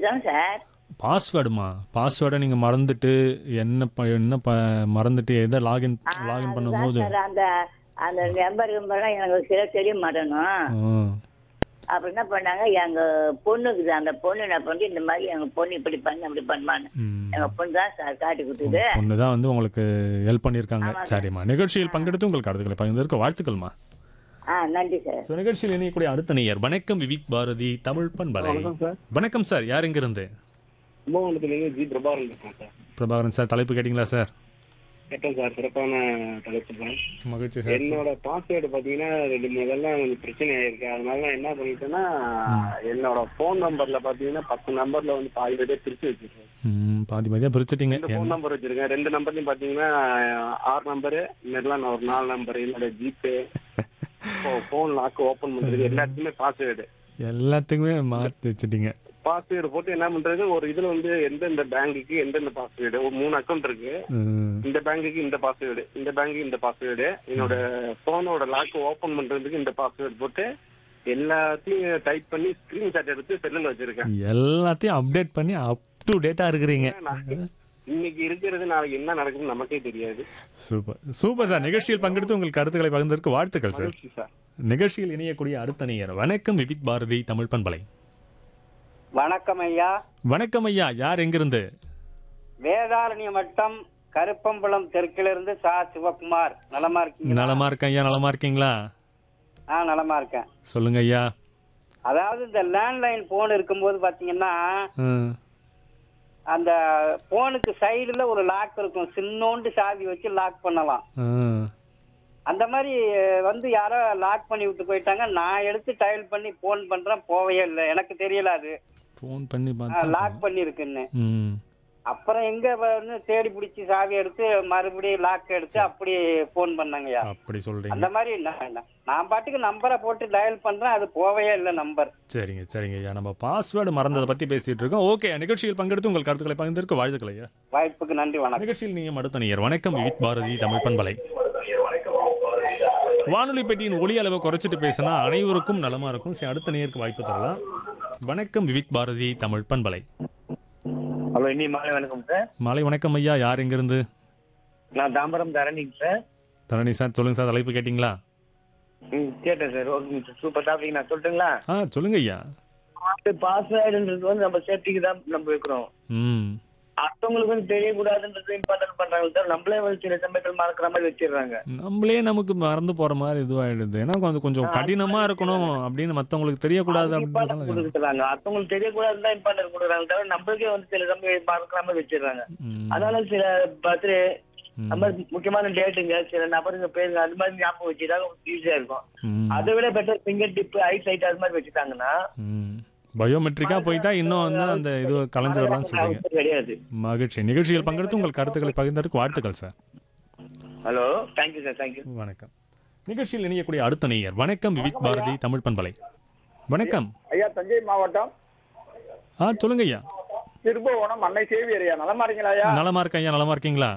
தானே சார் பாஸ்வேர்டுமா பாஸ்வேர்டை நீங்கள் மறந்துட்டு என்ன ப என்ன ப மறந்துட்டு எதை லாகின் லாகின் பண்ணும்போது சார் அந்த அந்த நம்பர் நம்பர்லாம் எனக்கு சில தெரிய மாட்டேனும் ஆ. அப்ப என்ன பண்ணாங்க எங்க பொண்ணுக்கு அந்த பொண்ணு என்ன பண்ணி இந்த மாதிரி எங்க பொண்ணு இப்படி பண்ணு அப்படி பண்ணுவான்னு ம். எங்க பொண்ணு தான் சார் காட்டி கொடுத்தது பொண்ணு தான் வந்து உங்களுக்கு ஹெல்ப் பண்ணியிருக்காங்க சரிம்மா நிகழ்ச்சியில் பங்கெடுத்து உங்களுக்கு கருத்துக்களை பகிர்ந்ததற்கு வாழ்த்துக்கள்மா ஆ நன்றி சார் ஸோ நிகழ்ச்சியில் இணையக்கூடிய அடுத்த நேயர் வணக்கம் விவிக் பாரதி தமிழ் பண்பலை வணக்கம் சார் வணக்கம் சார் யார் இருந்து கும்பகோணத்துலேருந்து ஜி பிரபாகரன் இருக்கேன் சார் பிரபாகரன் சார் தலைப்பு கேட்டிங்களா சார் கேட்டேன் சார் சிறப்பான தலைப்பு தான் மகிழ்ச்சி சார் என்னோட பாஸ்வேர்டு பார்த்தீங்கன்னா ரெண்டு மூணுலாம் கொஞ்சம் பிரச்சனை ஆயிருக்கு அதனால நான் என்ன பண்ணிட்டேன்னா என்னோட ஃபோன் நம்பர்ல பார்த்தீங்கன்னா பத்து நம்பர்ல வந்து பாதி பேரே பிரிச்சு வச்சிருக்கேன் ம் பாதி பாதியாக பிரிச்சிட்டிங்க ரெண்டு ஃபோன் நம்பர் வச்சிருக்கேன் ரெண்டு நம்பர்லையும் பார்த்தீங்கன்னா ஆறு நம்பரு இன்னெல்லாம் நான் ஒரு நாலு நம்பர் என்னோட ஜிபே ஃபோன் லாக் ஓப்பன் பண்றது எல்லாத்துக்குமே பாஸ்வேர்டு எல்லாத்துக்குமே மாற்றி வச்சுட்டீங்க பாஸ்வேர்டு போட்டு என்ன பண்றது ஒரு இதுல வந்து எந்தெந்த பேங்குக்கு எந்தெந்த பாஸ்வேர்டு ஒரு மூணு அக்கௌண்ட் இருக்கு ம். இந்த பேங்குக்கு இந்த பாஸ்வேர்டு இந்த பேங்குக்கு இந்த பாஸ்வேர்டு என்னோட போனோட லாக் ஓபன் பண்றதுக்கு இந்த பாஸ்வேர்டு போட்டு எல்லாத்தையும் டைப் பண்ணி ஸ்கிரீன்ஷாட் எடுத்து செல்லுல வச்சிருக்கேன் எல்லாத்தையும் அப்டேட் பண்ணி அப் டு டேட்டாக இருக்கிறீங்க நான் இன்னைக்கு இருக்கிறது நாளைக்கு என்ன நடக்குதுன்னு நமக்கே தெரியாது சூப்பர் சூப்பர் சார் நிகழ்ச்சியில் பங்கெடுத்து உங்கள் கருத்துக்களை பகிர்ந்ததற்கு வாழ்த்துக்கள் சார் மகிழ்ச்சி சார் நிகழ்ச்சியில் இணையக்கூடிய அடுத்த நேயர் வணக்கம் விவிக் பாரதி தமிழ் பண்பலை வணக்கம் ஐயா வணக்கம் ஐயா யார் எங்கிருந்து வேதாரண்ய வட்டம் கருப்பம்பலம் தெற்கிலிருந்து சா சிவகுமார் நலமா இருக்கீங்க நலமா இருக்கேன் ஐயா நலமா இருக்கீங்களா ஆ நலமா இருக்கேன் சொல்லுங்க ஐயா அதாவது இந்த லேண்ட்லைன் போன் இருக்கும்போது பாத்தீங்கன்னா ம். அந்த போனுக்கு சைடுல ஒரு லாக் இருக்கும் சின்னோண்டு சாவி வச்சு லாக் பண்ணலாம் ம். அந்த மாதிரி வந்து யாரோ லாக் பண்ணி விட்டு போயிட்டாங்க நான் எடுத்து டயல் பண்ணி போன் பண்றேன் போவே இல்லை எனக்கு தெரியல அது ஃபோன் பண்ணி பார்த்தா லாக் பண்ணிருக்குன்னு ம் அப்புறம் எங்க வந்து தேடி பிடிச்சி சாவி எடுத்து மறுபடியும் லாக் எடுத்து அப்படி போன் பண்ணாங்கய்யா அப்படி சொல்றீங்க அந்த மாதிரி நான் நான் நான் பாட்டுக்கு நம்பரை போட்டு டயல் பண்றேன் அது போவே இல்லை நம்பர் சரிங்க சரிங்க ஐயா நம்ம பாஸ்வேர்டு மறந்ததை பத்தி பேசிட்டு இருக்கோம் ஓகே நிகழ்ச்சியில் பங்கெடுத்து உங்கள் கருத்துக்களை பகிர்ந்ததற்கு வாழ்த்துக்கள் ஐயா வாய்ப்புக்கு நன்றி வணக்கம் நிகழ்ச்சியில் நீங்கள் அடுத்த நேயர் வணக்கம் விவித் பாரதி தமிழ் பண்பலை வானொலி பெட்டியின் ஒளி அளவை குறைச்சிட்டு பேசினா அனைவருக்கும் நலமா இருக்கும் சரி அடுத்த நேயருக்கு வாய்ப்பு தரலாம் வணக்கம் விவித் பாரதி தமிழ் பண்பலை ஹலோ இனி மாலை வணக்கம் சார் மாலை வணக்கம் ஐயா யார் எங்கிருந்து நான் தாம்பரம் தரணிங்க சார் தரணி சார் சொல்லுங்க சார் தலைப்பு கேட்டிங்களா ம் கேட்டேன் சார் ஓகேங்க சார் சூப்பர் டாபிக் நான் சொல்லட்டுங்களா ஆ சொல்லுங்க ஐயா பாஸ்வேர்டுன்றது வந்து நம்ம சேஃப்டிக்கு தான் நம்ம வைக்கிறோம் ம் அடுத்தவங்களுக்கு வந்து தெரியக்கூடாதுன்றது இம்பார்ட்டன்ட் பண்றாங்க சார் நம்மளே வந்து சில சமயத்தில் மறக்கிற மாதிரி வச்சிடுறாங்க நம்மளே நமக்கு மறந்து போற மாதிரி இதுவாயிடுது ஏன்னா கொஞ்சம் கொஞ்சம் கடினமா இருக்கணும் அப்படின்னு மத்தவங்களுக்கு தெரியக்கூடாது இம்பார்ட்டன்ட் அப்படின்னு கொடுக்குறாங்க அடுத்தவங்களுக்கு தெரியக்கூடாதுன்னு தான் இம்பார்ட்டன்ட் கொடுக்குறாங்க தவிர நம்மளுக்கே வந்து சில சமயம் மறக்கிற மாதிரி வச்சிடுறாங்க ம். அதனால சில பர்த்டே ம். அந்த மாதிரி முக்கியமான டேட்டுங்க சில நபருங்க பேருங்க அது மாதிரி ஞாபகம் வச்சுட்டா ஈஸியா இருக்கும் ம். அதை விட better fingertip eyesight அது மாதிரி வச்சுட்டாங்கன்னா ம் பயோமெட்ரிக்கா போயிட்டா இன்னும் வந்து அந்த இது கலைஞ்சிடலாம்னு சொல்றீங்க அவசியம் கிடையாது மகிழ்ச்சி நிகழ்ச்சியில் பங்கெடுத்து உங்கள் கருத்துக்களை பகிர்ந்ததற்கு வாழ்த்துக்கள் sir hello thank you sir thank you வணக்கம் நிகழ்ச்சியில் இணையக்கூடிய அடுத்த நேயர் வணக்கம் விவிக் பாரதி தமிழ் பண்பலை வணக்கம் ஐயா தஞ்சை மாவட்டம் ஆ சொல்லுங்க ஐயா திருபுவனம் அன்னை சேவியர் ஐயா நலமா இருக்கீங்களா ஐயா நலமா இருக்கேன் ஐயா நலமா இருக்கீங்களா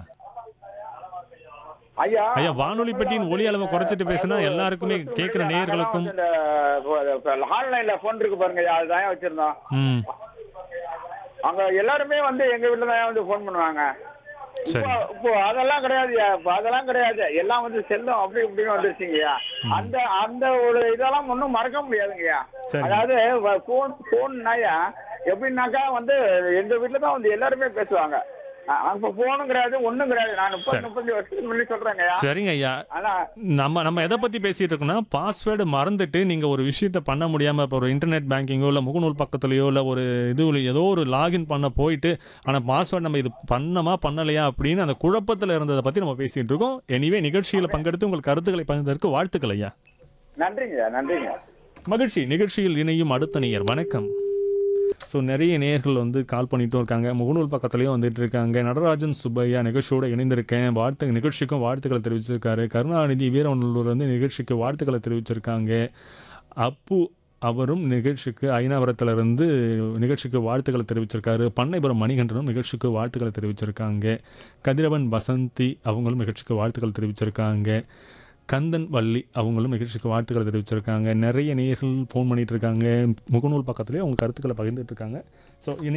ஐயா ஐயா வானொலி பெட்டியின் ஒலி அளவை குறைச்சிட்டு பேசினா எல்லாருக்குமே கேட்கிற நேயர்களுக்கும் ஆன்லைன்ல போன் இருக்கு பாருங்க ஐயா அதுதான் வச்சிருந்தோம் ம் அங்க எல்லாருமே வந்து எங்க வீட்டுல தான் வந்து போன் பண்ணுவாங்க சரி இப்போ இப்போ அதெல்லாம் கிடையாதுயா இப்போ அதெல்லாம் கிடையாது எல்லாம் வந்து செல்லும் அப்படி இப்படின்னு வந்துருச்சுங்கய்யா அந்த அந்த ஒரு இதெல்லாம் ஒன்றும் மறக்க முடியாதுங்கய்யா சரி. அதாவது போன் போன்னாயா எப்படின்னாக்கா வந்து எங்க வீட்டுல தான் வந்து எல்லாருமே பேசுவாங்க அ- அப்ப போனும் கிடையாது ஒண்ணும் கிடையாது நான் முப்பது சரி. முப்பத்தஞ்சு வருஷத்துக்கு முன்னாடி சொல்றேங்கய்யா சரிங்க ஐயா ஆனா நம்ம நம்ம எதை பத்தி பேசிட்டு இருக்கோம்னா பாஸ்வேர்டு மறந்துட்டு நீங்க ஒரு விஷயத்த பண்ண முடியாம இப்போ ஒரு இன்டர்நெட் பேங்கிங்கோ இல்ல முகநூல் பக்கத்துலயோ இல்ல ஒரு இது ஏதோ ஒரு லாகின் பண்ண போயிட்டு ஆனா பாஸ்வேர்டு நம்ம இது பண்ணமா பண்ணலையா அப்படின்னு அந்த குழப்பத்துல இருந்ததை பத்தி நம்ம பேசிட்டு இருக்கோம் எனிவே நிகழ்ச்சியில பங்கெடுத்து உங்கள் கருத்துக்களை பகிர்ந்ததற்கு வாழ்த்துக்கள் ஐயா நன்றிங்கய்யா நன்றிங்க மகிழ்ச்சி நிகழ்ச்சியில் இணையும் அடுத்த நேயர் வணக்கம் ஸோ நிறைய நேயர்கள் வந்து கால் பண்ணிட்டும் இருக்காங்க முகநூல் பக்கத்துலேயும் வந்துட்டு இருக்காங்க நடராஜன் சுப்பையா நிகழ்ச்சியோட இணைந்திருக்கேன் வாழ்த்து நிகழ்ச்சிக்கும் வாழ்த்துக்களை தெரிவிச்சிருக்காரு கருணாநிதி வீரநல்லூர் வந்து நிகழ்ச்சிக்கு வாழ்த்துக்களை தெரிவிச்சிருக்காங்க அப்பு அவரும் நிகழ்ச்சிக்கு ஐநாவரத்திலிருந்து நிகழ்ச்சிக்கு வாழ்த்துக்களை தெரிவிச்சிருக்காரு பண்ணைபுரம் மணிகண்டனும் நிகழ்ச்சிக்கு வாழ்த்துக்களை தெரிவிச்சிருக்காங்க கதிரவன் வசந்தி அவங்களும் நிகழ்ச்சிக்கு வாழ்த்துக்கள் தெரிவிச்சிருக்காங்க கந்தன் வள்ளி அவங்களும் நிகழ்ச்சிக்கு வாழ்த்துக்களை தெரிவிச்சிருக்காங்க நிறைய நேயர்கள் ஃபோன் பண்ணிட்டு இருக்காங்க முகநூல் பக்கத்துலேயே அவங்க கருத்துக்களை பகிர்ந்துட்டு இருக்காங்க ஸோ